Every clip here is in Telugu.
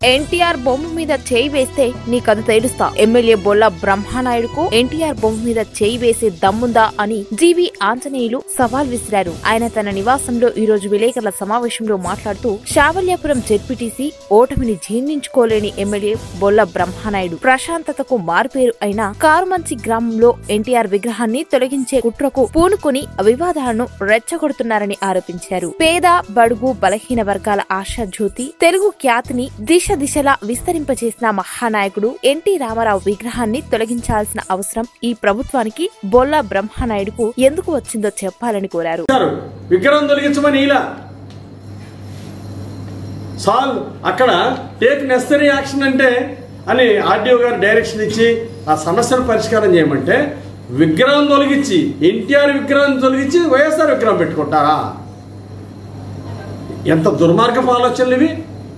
ఎన్టీఆర్ బొమ్మ మీద చేయి వేస్తే నీ కథ తేలుస్తా ఎమ్మెల్యే బొల్ల బ్రహ్మానాయుడుకు ఎన్టీఆర్ బొమ్మ మీద చేయి వేసే దమ్ముందా అని జీవి ఆంజనేయులు సవాల్ విసిరారు ఆయన తన నివాసంలో ఈ రోజు విలేకరుల సమావేశంలో మాట్లాడుతూ శావల్యాపురం జెడ్పీటీసీ ఓటమిని జీర్ణించుకోలేని ఎమ్మెల్యే బొల్ల బ్రహ్మానాయుడు ప్రశాంతతకు మారుపేరు అయిన కారుమంచి గ్రామంలో ఎన్టీఆర్ విగ్రహాన్ని తొలగించే కుట్రకు పూనుకుని వివాదాలను రెచ్చగొడుతున్నారని ఆరోపించారు పేద బడుగు బలహీన వర్గాల ఆశా జ్యోతి తెలుగు ఖ్యాతిని దిశ దిశలా విస్తరింపచేసిన మహానాయకుడు ఎన్టీ రామారావు విగ్రహాన్ని తొలగించాల్సిన అవసరం ఈ ప్రభుత్వానికి బొల్ల బ్రహ్మనాయుడుకు ఎందుకు వచ్చిందో చెప్పాలని కోరారు ఇచ్చారు విగ్రహం తొలగించమని ఇలా సాల్వ్ అక్కడ టేక్ నెసరీ యాక్షన్ అంటే అని ఆర్డీఓ గారు డైరెక్షన్ ఇచ్చి ఆ సమస్యను పరిష్కారం చేయమంటే విగ్రహం తొలగించి ఎన్టీఆర్ విగ్రహం తొలగించి వైఎస్ఆర్ విగ్రహం పెట్టుకుంటారా ఎంత దుర్మార్గపు ఆలోచనలు ఇవి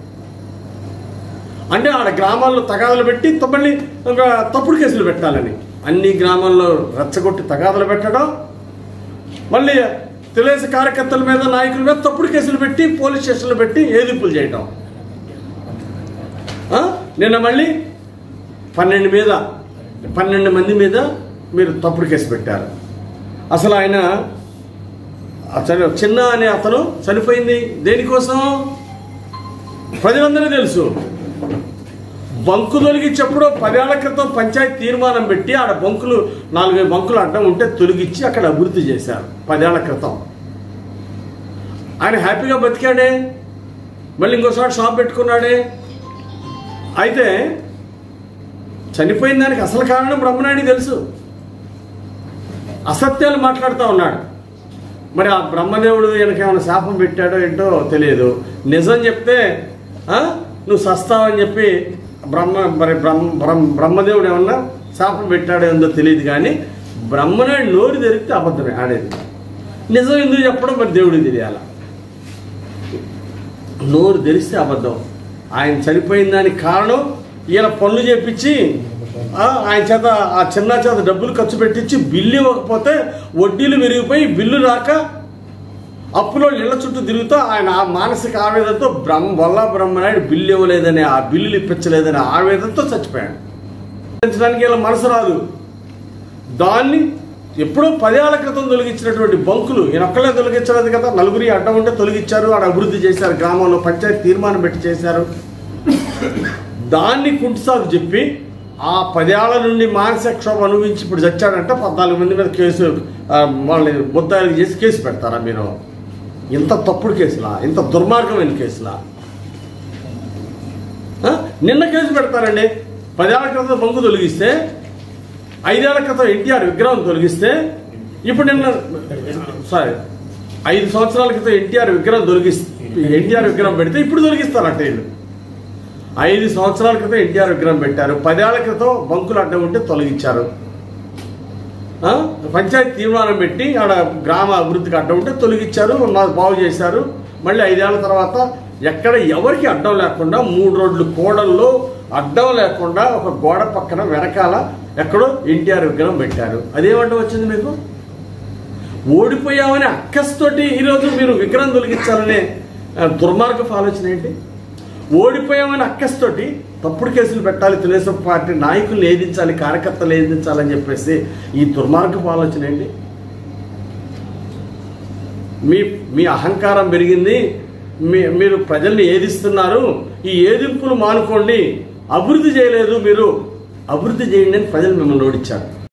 అంటే ఆడ గ్రామాల్లో తగాదలు పెట్టి త- మళ్ళీ ఒక తప్పుడు కేసులు పెట్టాలని అన్ని గ్రామాల్లో రెచ్చగొట్టి తగాదలు పెట్టడం మళ్ళీ తెలుగుదేశం కార్యకర్తల మీద నాయకుల మీద తప్పుడు కేసులు పెట్టి పోలీస్ స్టేషన్లో పెట్టి ఏదింపులు చేయటం ఆ? నిన్న మళ్ళీ పన్నెండు మీద పన్నెండు మంది మీద మీరు తప్పుడు కేసు పెట్టారు అసలు ఆయన అతను చిన్న అనే అతను చనిపోయింది దేనికోసం ప్రజలందరూ తెలుసు బంకు తొలగించేప్పుడు పదేళ్ల క్రితం పంచాయతీ తీర్మానం పెట్టి ఆడ బంకులు నాలుగైదు బంకులు అడ్డం ఉంటే తొలగించి అక్కడ అభివృద్ధి చేశారు పదేళ్ల క్రితం ఆయన హ్యాపీగా బతికాడే మళ్ళీ ఇంకోసారి షాప్ పెట్టుకున్నాడే అయితే చనిపోయిన దానికి అసలు కారణం బ్రహ్మనాయుడు తెలుసు అసత్యాలు మాట్లాడుతూ ఉన్నాడు మరి ఆ బ్రహ్మదేవుడు ఈయనకి ఏమైనా శాపం పెట్టాడో ఏంటో తెలియదు నిజం చెప్తే ఆ, నువ్వు సస్తావని చెప్పి బ్రహ్మ మరి బ్రహ్మ బ్రహ్మ బ్రహ్మదేవుడు ఏమన్నా శాపం పెట్టాడో ఏందో తెలియదు కానీ బ్రహ్మనాయుడు నోరు తెరిగితే అబద్ధమే ఆడేది నిజం ఎందుకు చెప్పడం మరి దేవుడికి తెలియాల నోరు తెరిస్తే అబద్ధం ఆయన చనిపోయిన దానికి కారణం ఈయన పనులు చేపించి ఆ, ఆయన చేత ఆ చిన్న చేత డబ్బులు ఖర్చు పెట్టించి బిల్లు ఇవ్వకపోతే వడ్డీలు విరిగిపోయి బిల్లు రాక అప్పులో ఇళ్ల చుట్టూ తిరుగుతూ ఆయన ఆ మానసిక ఆవేదనతో బ్రహ్మ వల్ల బ్రహ్మనాయుడు బిల్లు ఇవ్వలేదని ఆ బిల్లులు ఇప్పించలేదని ఆవేదనతో చచ్చిపోయాడు పెంచడానికి ఇలా మనసు రాదు దాన్ని ఎప్పుడో పదేళ్ల క్రితం తొలగించినటువంటి బంకులు ఈయన ఒక్కలే తొలగించలేదు కదా నలుగురి అడ్డం ఉంటే తొలగించారు ఆడ అభివృద్ధి చేశారు గ్రామంలో పంచాయతీ తీర్మానం పెట్టి చేశారు దాన్ని కుంటిసాకు చెప్పి ఆ పదేళ్ల నుండి మానసిక క్షోభ అనుభవించి ఇప్పుడు చచ్చాడంటే పద్నాలుగు మంది మీద కేసు ఆ, వాళ్ళని ముద్దాయిలు చేసి కేసు పెడతారా మీరు ఇంత తప్పుడు కేసులా ఇంత దుర్మార్గమైన కేసులా ఆ? నిన్న కేసు పెడతారండి పదేళ్ల క్రితం బంకు తొలగిస్తే ఐదేళ్ల క్రితం ఎన్టీఆర్ విగ్రహం తొలగిస్తే ఇప్పుడు నిన్న సారీ ఐదు సంవత్సరాల క్రితం ఎన్టీఆర్ విగ్రహం తొలగిస్తే ఎన్టీఆర్ విగ్రహం పెడితే ఇప్పుడు తొలగిస్తారట వీళ్ళు ఐదు సంవత్సరాల క్రితం ఎన్టీఆర్ విగ్రహం పెట్టారు పదేళ్ల క్రితం బంకులు అడ్డం ఉంటే తొలగించారు ఆ? పంచాయతీ తీర్మానం పెట్టి ఆడ గ్రామ అభివృద్ధికి అడ్డం ఉంటే తొలగించారు నా- బాగు చేశారు మళ్ళీ ఐదేళ్ల తర్వాత ఎక్కడ ఎవరికి అడ్డం లేకుండా మూడు రోడ్లు కోడల్లో అడ్డం లేకుండా ఒక గోడ పక్కన వెనకాల ఎక్కడో ఎన్టీఆర్ విగ్రహం పెట్టారు అదేమంటే వచ్చింది మీకు ఓడిపోయామని అక్కస్తోటి ఈరోజు మీరు విగ్రహం తొలగించాలనే ఆ, దుర్మార్గపు ఆలోచన ఏంటి ఓడిపోయామని అక్కస్తోటి తప్పుడు కేసులు పెట్టాలి తెలుగుదేశం పార్టీ నాయకులు ఏదించాలి కార్యకర్తలు ఏదించాలని చెప్పేసి ఈ దుర్మార్గపు ఆలోచన ఏంటి మీ మీ అహంకారం పెరిగింది మీ మీరు ప్రజల్ని ఏదిస్తున్నారు ఈ ఏదింపులు మానుకోండి అభివృద్ధి చేయలేదు మీరు అభివృద్ధి చేయండి అని ప్రజలు మిమ్మల్ని ఓడించారు